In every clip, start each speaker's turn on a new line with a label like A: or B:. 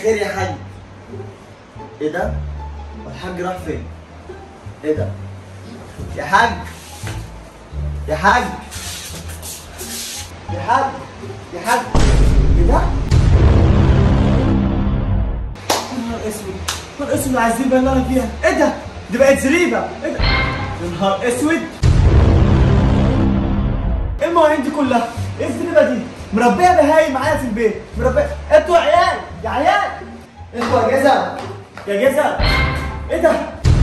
A: خير يا حاج ايه ده الحاج راح فين ايه ده يا حاج يا حاج يا حاج يا حاج ايه ده يا نهار اسود يا نهار اسود عايزين بقى اللي انا فيها ايه ده دي بقت زريبه ايه ده يا نهار اسود ايه المواعين دي كلها ايه الزريبه دي مربيه بهايم معايا في البيت مربيه انتوا يا عيال يا عيال انتوا يا جزا يا جزا ايه ده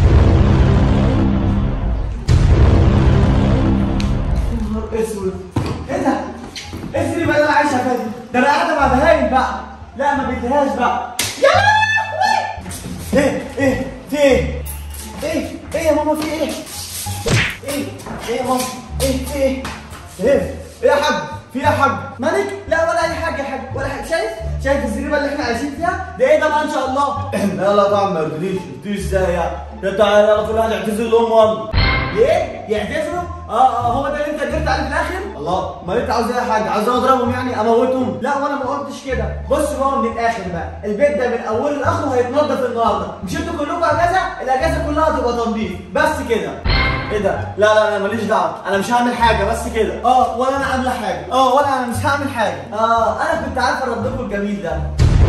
A: يا نهار اسود ايه ده ايه الزريبه اللي انا عايشها فيها دي ده انا قاعده مع بهايم بقى لا ما بديهاش بقى يا لهوي ايه ايه في ايه ايه ايه يا ماما في ايه ايه ايه يا ماما ايه في ايه ايه ايه يا حاج في ايه يا حاج مالك لا ولا اي حاجه يا حاج ولا حاجه شايف شايف الزريبه اللي احنا عايشين فيها ده ايه ده بقى ان شاء الله لا لا طبعا ما يرضيش يرضيش ازاي يعني ده تعالى يلا كل واحد يعتذر لهم والله ايه يعتذروا اه اه هو ده اللي انت قدرت عليه في الاخر الله ما انت عاوز ايه يا حاج عاوز اضربهم يعني اموتهم لا وانا ما قلتش كده بص بقى من الاخر بقى البيت ده من اوله لاخره هيتنضف النهارده مش انتوا كلكم اجازه الاجازه كلها هتبقى تنظيف بس كده ايه ده؟ لا لا انا ماليش دعوه، انا مش هعمل حاجه بس كده. اه ولا انا عامله حاجه. اه ولا انا مش هعمل حاجه. اه انا كنت عارفه ردكم الجميل ده.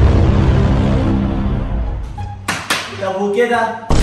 A: طب وكده؟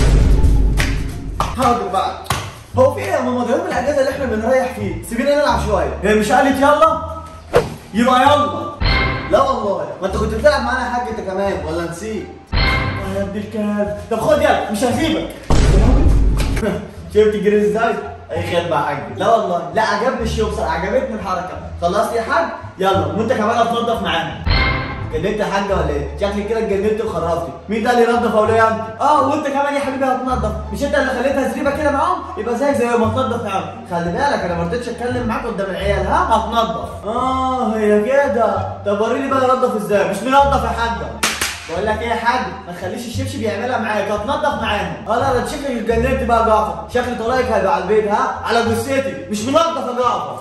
A: حاضر بقى. هو في ايه يا ماما ده يوم الاجازه اللي احنا بنريح فيه، سيبينا نلعب شويه. هي مش قالت يلا؟ يبقى يلا. لا والله، ما انت كنت بتلعب معانا يا حاج انت كمان ولا نسيت؟ يا ابن الكلب، طب خد يلا مش هسيبك. شفت الجريز ازاي؟ اي خدمه يا حاج لا والله لا عجبني الشو بصراحه عجبتني الحركه خلصت يا حاج يلا وانت كمان هتنضف معانا اتجننت يا حاج ولا ايه؟ شكلك كده اتجننت وخرفتي مين ده اللي ينضف اولياء انت؟ اه وانت كمان يا حبيبي هتنضف مش انت اللي خليتها زريبه كده معاهم يبقى زيك زي ما تنضف معاهم خلي بالك انا ما رضيتش اتكلم معاك قدام العيال ها هتنضف اه هي كده طب وريني بقى ينضف ازاي مش منضف يا حاجه بقول لك ايه يا حاج ما تخليش الشبشب يعملها معاك هتنضف معاهم اه لا لا شكلك اتجننت بقى يا جعفر شكل طريقك هيبقى على البيت ها على جثتي مش منضف يا جعفر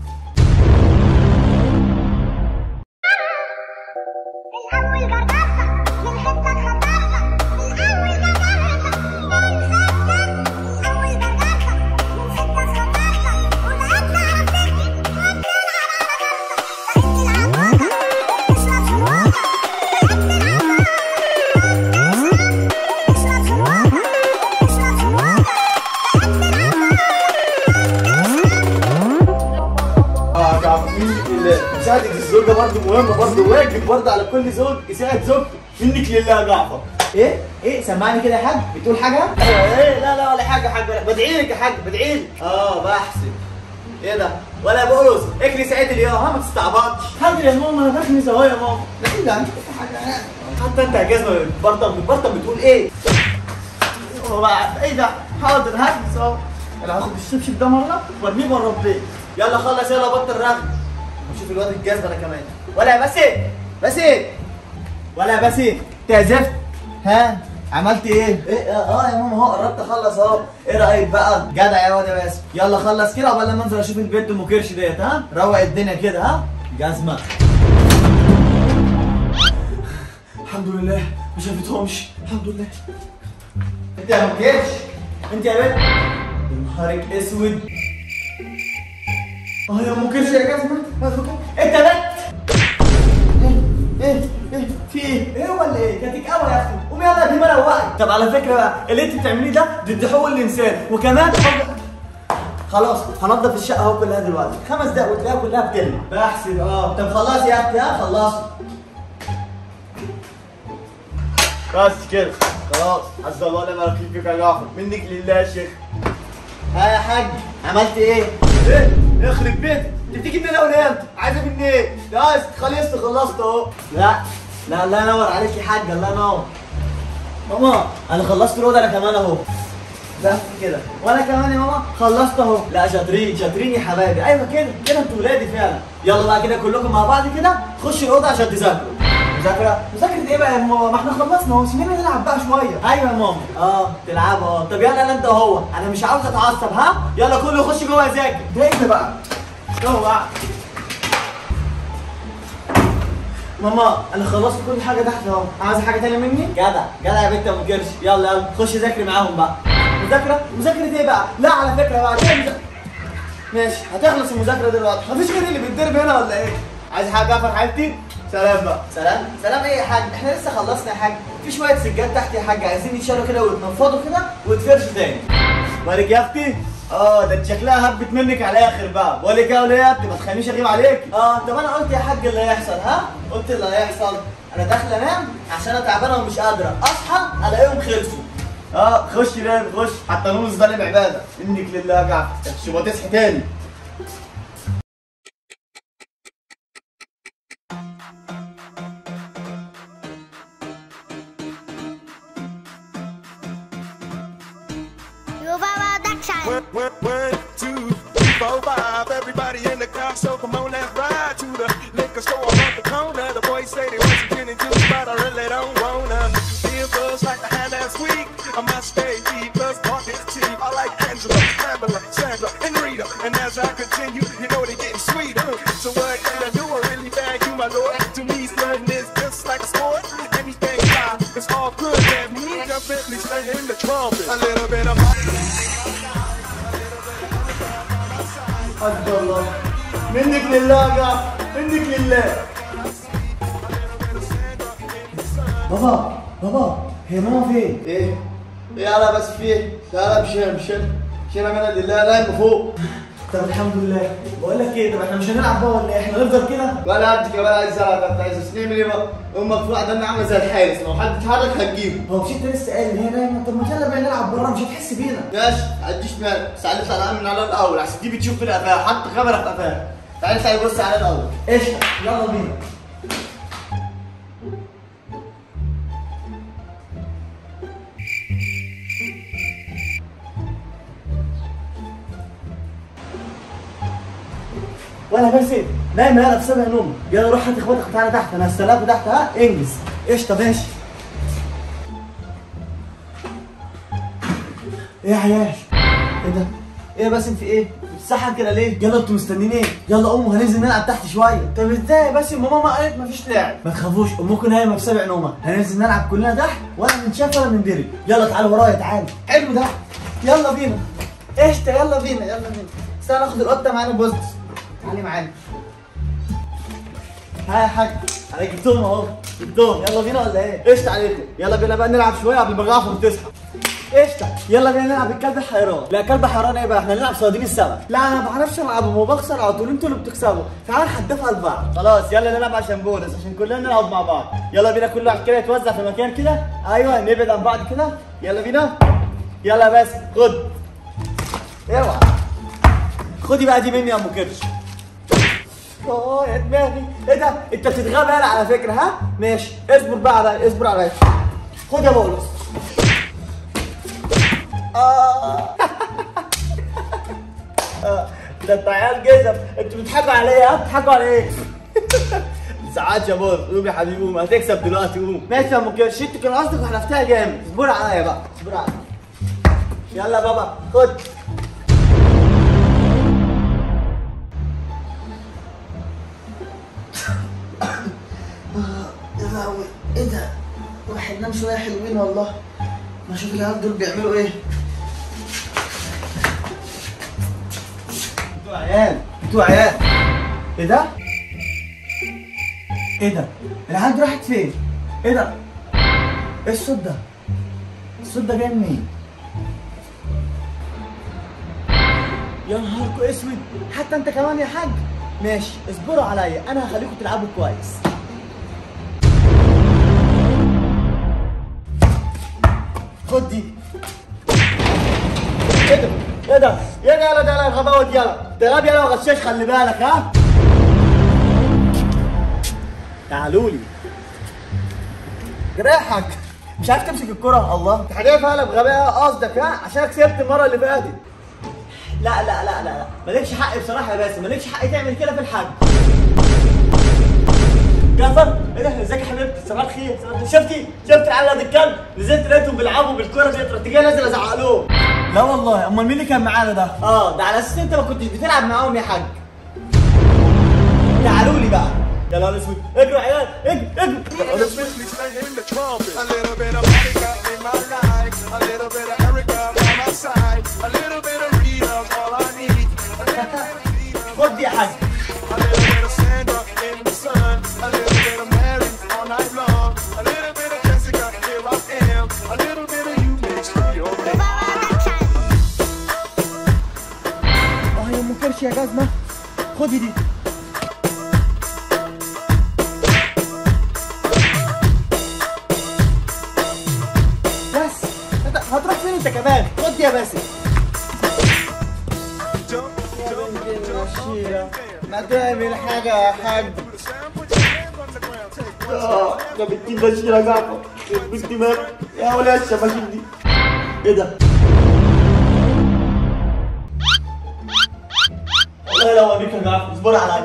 B: الأول جربها من حتة خطرها الأول جربها من خطة الأول جربها من حتة خطرها ولقيت عرفتي وبتلعب على جربها بقيت العبارة تشرب في الواقع بقيت العبارة تشرب في الواقع تشرب في الواقع
A: اه جعفر مساعدة الزوجة برضه مهمة برضه واجب برضه على كل زوج يساعد زوجته منك لله يا جعفر ايه ايه سمعني كده يا حاج بتقول حاجة؟ ايوه ايه لا لا ولا حاجة يا حاج بدعي لك يا حاج بدعي لك اه بحسب ايه ده؟ ولا بقرص اكلي سعيد اليوم ها ما تستعبطش حاضر يا ماما انا باكل سوا يا ماما لا ايه ده انت حاجة حتى انت يا جزمة بتبرطم بتبرطم بتقول ايه؟ هو بقى ايه ده؟ حاضر هات سوا انا هاخد الشبشب ده مرة وارميه بره البيت يلا خلص يلا بطل رغي وشوف الواد الجاذب انا كمان ولا يا باسم باسم ولا يا باسم تعزفت ها عملت ايه؟ ايه اه يا ماما اهو قربت اخلص اهو ايه رايك بقى؟ جدع يا واد يا باسم يلا خلص كده قبل ما انزل اشوف البنت ام كرش ديت ها؟ روق الدنيا كده ها؟ جزمه الحمد لله ما شافتهمش الحمد لله انت يا ام كرش انت يا بنت يا نهارك اسود اه يا ام كرش يا جزمه انت بنت ايه ايه ايه في ايه؟ ايه ولا ايه؟ كاتك قوي يا اختي قومي يلا دي ما روقي طب على فكره بقى اللي انت بتعمليه ده ضد حقوق الانسان وكمان خلاص هنضف الشقه اهو كلها دلوقتي خمس دقايق وتلاقيها كلها بتلمع بحسب اه طب خلاص يا اختي ها خلصي بس كده خلاص حسب الله ونعم الوكيل فيك يا جعفر منك لله يا شيخ ها يا حاج عملت ايه؟ ايه؟ يخرب بيتك انت بتيجي منين اول امتى؟ عايزه مني ايه؟ لا خلصت خلصت اهو لا لا الله ينور عليك يا حاج الله ينور ماما انا خلصت الاوضه انا كمان اهو بس كده وانا كمان يا ماما خلصت اهو لا شاطرين شاطرين يا حبايبي ايوه كده كده انتوا ولادي فعلا يلا بقى كده كلكم مع بعض كده خشوا الاوضه عشان تذاكروا مذاكرة؟ مذاكرة ايه بقى يا ماما؟ ما احنا خلصنا اهو سيبينا نلعب بقى شوية. ايوه يا ماما. اه تلعبوا اه، طب يلا يلا انت وهو، انا مش عاوز اتعصب ها؟ يلا كله يخش جوه يذاكر. ده ايه ده بقى؟ جوه بقى. ماما انا خلصت كل حاجه تحت اهو عايز حاجه تانية مني جدع جدع يا بنت ام كرش يلا يلا خش ذاكري معاهم بقى مذاكره مذاكره ايه بقى لا على فكره بقى كده مذا- ماشي هتخلص المذاكره دلوقتي مفيش غير اللي بيتضرب هنا ولا ايه عايز حاجه افر حالتي سلام بقى سلام سلام ايه يا حاج احنا لسه خلصنا يا حاج في شويه سجاد تحت يا حاج عايزين يتشالوا كده ويتنفضوا كده ويتفرشوا تاني مالك يا اختي اه ده انت شكلها هبت منك على الاخر بقى بقول لك ايه يا وليه ما تخلينيش اغيب عليك اه طب انا قلت يا حاج اللي هيحصل ها قلت اللي هيحصل انا داخله انام عشان انا تعبانه ومش قادره اصحى الاقيهم خلصوا اه خش نام خش حتى نوم ظالم عباده انك لله يا جعفر شو تصحي تاني
B: You Baba Dakshan.
C: One, one, one, two, three, four, five. Everybody in the car, so come on, let's ride to the liquor store on the corner. The boys say they want some gin and juice, but I really don't wanna. Feel buzz like I had last week. I must stay deep, plus park is cheap. I like Angela, Pamela, Sandra, and Rita. And as I continue, you know they're getting sweeter. So what can I do? I really bag you, my lord. To me, flirting is just like a sport. Anything fly, it's all good. Let me jump in, please play in the trumpet. A little bit of
A: حسبي الله منك لله يا جعفر منك لله بابا بابا هي ماما فين؟ ايه؟ ايه انا بس في ايه؟ لا لا مش هنا مش هنا مش هنا منها لله نايمة فوق طب الحمد لله بقول لك ايه طب احنا مش هنلعب بقى ولا ايه؟ احنا نفضل كده؟ ولا قدك ولا عايز العب انت عايز نعمل ايه بقى؟ امك فوق ده عامله زي الحارس لو حد اتحرك هتجيبه هو مش انت لسه قايل ان هي نايمه طب ما يلا بقى نلعب بره مش هتحس بينا ماشي ما عنديش مانع بس تعالى نطلع نعمل من على الاول عشان دي بتشوف في قفاها حط كاميرا في قفاها تعالى تعالى بص على الاول قشطه يلا بينا وانا بس نايمه يلا في سبع نوم يلا روح هات اخواتك تعالى تحت انا هستناكوا تحت ها انجز قشطه ماشي ايه يا عيال ايه ده ايه باسم في ايه بتسحب كده ليه يلا انتوا مستنيين ايه يلا قوموا هننزل نلعب تحت شويه طب ازاي يا باسم ماما قالت مفيش لعب ما تخافوش امكم نايمه في سبع نومه هننزل نلعب كلنا تحت ولا بنشاف ولا بندري يلا تعالوا ورايا تعالوا حلو ده يلا بينا قشطه يلا بينا يلا بينا استنى ناخد القطه معانا بوست تعالي معانا ها يا حاج انا جبتهم اهو جبتهم يلا بينا ولا ايه؟ قشطة عليكم يلا بينا بقى نلعب شوية قبل ما جعفر تصحى قشطة يلا بينا نلعب الكلب الحيران لا كلب حيران ايه بقى احنا نلعب صيادين السمك لا انا ما بعرفش العبهم وبخسر على طول انتوا اللي بتكسبوا تعال نحدفها لبعض خلاص يلا نلعب عشان بونس عشان كلنا نلعب مع بعض يلا بينا كل واحد كده يتوزع في مكان كده ايوه نبعد عن بعض كده يلا بينا يلا بس خد اوعى خدي بقى دي مني يا ام كرش اه يا دماغي ايه ده انت بتتغاب يالا على فكره ها ماشي اصبر بقى عليا اصبر عليا خد يا بولس اه آه، ده انت عيال جزم انتوا بتضحكوا عليا ها بتضحكوا على ايه ساعات يا بولس قوم يا حبيبي قوم هتكسب دلوقتي قوم ماشي يا ام كرش انت كان قصدك وحلفتها جامد اصبر عليا بقى اصبر عليا يلا بابا خد يا لهوي ايه ده؟ واحد نام شويه حلوين والله ما اشوف العيال دول بيعملوا ايه انتوا عيال انتوا عيال ايه ده؟ ايه ده؟ العيال دي راحت فين؟ ايه ده؟ ايه الصوت ده؟ الصوت ده جاي منين؟ يا نهاركوا اسود حتى انت كمان يا حاج ماشي اصبروا عليا انا هخليكم تلعبوا كويس خد دي ايه ده ايه ده يا يلا ده يلا الغباوه دي يلا ده غبي يلا وغشاش خلي بالك ها تعالوا لي جراحك مش عارف تمسك الكرة الله انت حاجة فعلا بغباء قصدك ها عشان كسبت المرة اللي فاتت لا لا لا لا لا مالكش حق بصراحة يا باسم مالكش حق تعمل كده في الحج جعفر ايه ده ازيك يا حبيبتي صباح الخير صباح الخير شفتي شفت العيال ده الكلب نزلت لقيتهم بيلعبوا بالكوره دي رحت جاي نازل ازعق لهم لا والله امال مين اللي كان معانا ده اه ده على اساس انت ما كنتش بتلعب معاهم يا حاج تعالوا لي بقى يا نهار اسود اجروا يا عيال اجروا اجروا يا نهار اسود
C: Especially slaying the trumpet. A little bit of Monica in my life. A little bit of Erica by my side. A little bit of Rita, all I need. A little bit of Rita.
A: خد دي يا حاج
C: A little bit of Sandra in the sun. A little bit of Mary all night long. A little bit of Jessica, here I am. A little bit of you mixed with your name.
A: اه يا ام كرش يا جزمه خدي دي بس انت هتروح فين انت كمان خد دي يا باسم
C: Jump, jump,
A: الشيرة ما تعمل حاجة يا حاج
C: put a sound, put your hands on the ground. Take one.
A: اه ده بنتي بشيرة جعفر بنتي مات يا ولاد الشباشب دي ايه ده؟ والله لو اوريك يا جعفر اصبر عليا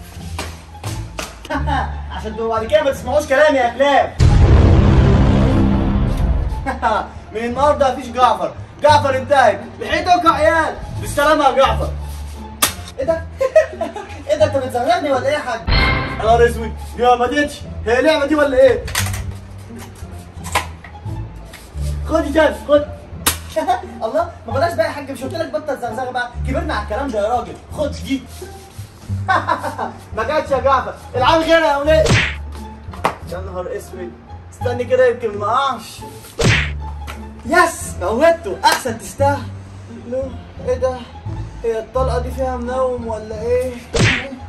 A: عشان تبقوا بعد كده ما تسمعوش كلامي يا كلاب من النهارده مفيش جعفر جعفر انتهت لحقتك يا عيال بالسلامة يا جعفر ايه ده؟ ايه ده انت بتزغرني ولا ايه يا حاج؟ يا نهار اسود دي ما ماتتش هي لعبة دي ولا ايه؟ خد يا جاز خد الله ما بلاش بقى يا حاج مش قلت لك بطل زغزغه بقى كبرنا على الكلام ده يا راجل خد دي ما جاتش يا جعفر العب غيرها يا ولاد يا نهار اسود استني كده يمكن ما اقعش يس موتته احسن تستاهل لا ايه ده هي الطلقه دي فيها منوم ولا ايه